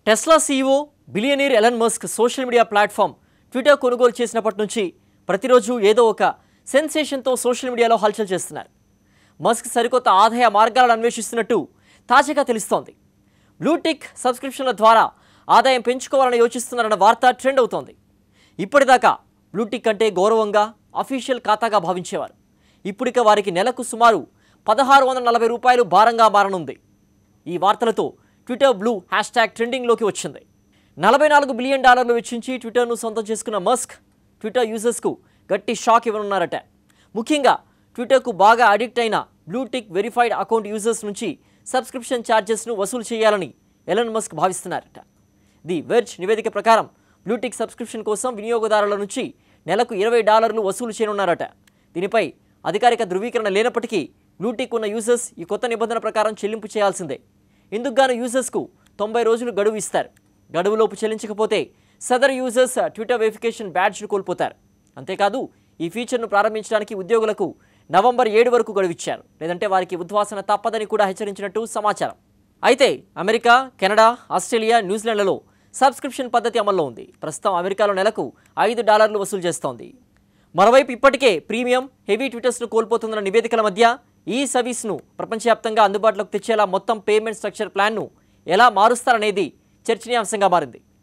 Tesla CEO billionaire Elon Musk social media platform Twitter కొనుగోలు చేసినప్పటి నుంచి ప్రతిరోజు ఏదో ఒక సెన్సేషన్తో సోషల్ మీడియాలో హల్చల్ చేస్తున్నారు మస్క్ సరికొత్త ఆదాయ మార్గాలను అన్వేషిస్తున్నట్టు తాజాగా తెలుస్తోంది బ్లూటిక్ సబ్స్క్రిప్షన్ల ద్వారా ఆదాయం పెంచుకోవాలని యోచిస్తున్నారన్న వార్త ట్రెండ్ అవుతోంది ఇప్పటిదాకా బ్లూటిక్ అంటే గౌరవంగా అఫీషియల్ ఖాతాగా భావించేవారు ఇప్పుడిక వారికి నెలకు సుమారు పదహారు వందల నలభై రూపాయలు భారంగా మారనుంది ఈ వార్తలతో ట్విట్టర్ బ్లూ హ్యాష్ ట్యాగ్ ట్రెండింగ్లోకి వచ్చింది నలభై నాలుగు బిలియన్ డాలర్లు వెచ్చించి ట్విట్టర్ను సొంతం చేసుకున్న మస్క్ ట్విట్టర్ యూజర్స్కు గట్టి షాక్ ఇవ్వనున్నారట ముఖ్యంగా ట్విట్టర్కు బాగా అడిక్ట్ అయిన బ్లూటిక్ వెరిఫైడ్ అకౌంట్ యూజర్స్ నుంచి సబ్స్క్రిప్షన్ ఛార్జెస్ను వసూలు చేయాలని ఎలన్ మస్క్ భావిస్తున్నారట ది వెర్జ్ నివేదిక ప్రకారం బ్లూటిక్ సబ్స్క్రిప్షన్ కోసం వినియోగదారుల నుంచి నెలకు ఇరవై డాలర్లు వసూలు చేయనున్నారట దీనిపై అధికారిక ధృవీకరణ లేనప్పటికీ బ్లూటిక్ ఉన్న యూజర్స్ ఈ కొత్త నిబంధన ప్రకారం చెల్లింపు చేయాల్సిందే ఇందుకు గాను యూజర్స్కు తొంభై రోజులు గడువు ఇస్తారు గడువులోపు చెల్లించకపోతే సదర్ యూజర్స్ ట్విట్టర్ వెరిఫికేషన్ బ్యాడ్జ్ను కోల్పోతారు అంతేకాదు ఈ ఫీచర్ను ప్రారంభించడానికి ఉద్యోగులకు నవంబర్ ఏడు వరకు గడువిచ్చారు లేదంటే వారికి ఉద్వాసన తప్పదని కూడా హెచ్చరించినట్టు సమాచారం అయితే అమెరికా కెనడా ఆస్ట్రేలియా న్యూజిలాండ్లలో సబ్స్క్రిప్షన్ పద్ధతి అమల్లో ఉంది ప్రస్తుతం అమెరికాలో నెలకు ఐదు డాలర్లు వసూలు చేస్తోంది మరోవైపు ఇప్పటికే ప్రీమియం హెవీ ట్విటర్స్ను కోల్పోతున్న నివేదికల మధ్య ఈ సర్వీస్ను ప్రపంచవ్యాప్తంగా అందుబాటులోకి తెచ్చేలా మొత్తం పేమెంట్ స్ట్రక్చర్ ప్లాన్ను ఎలా మారుస్తారనేది చర్చనీయాంశంగా మారింది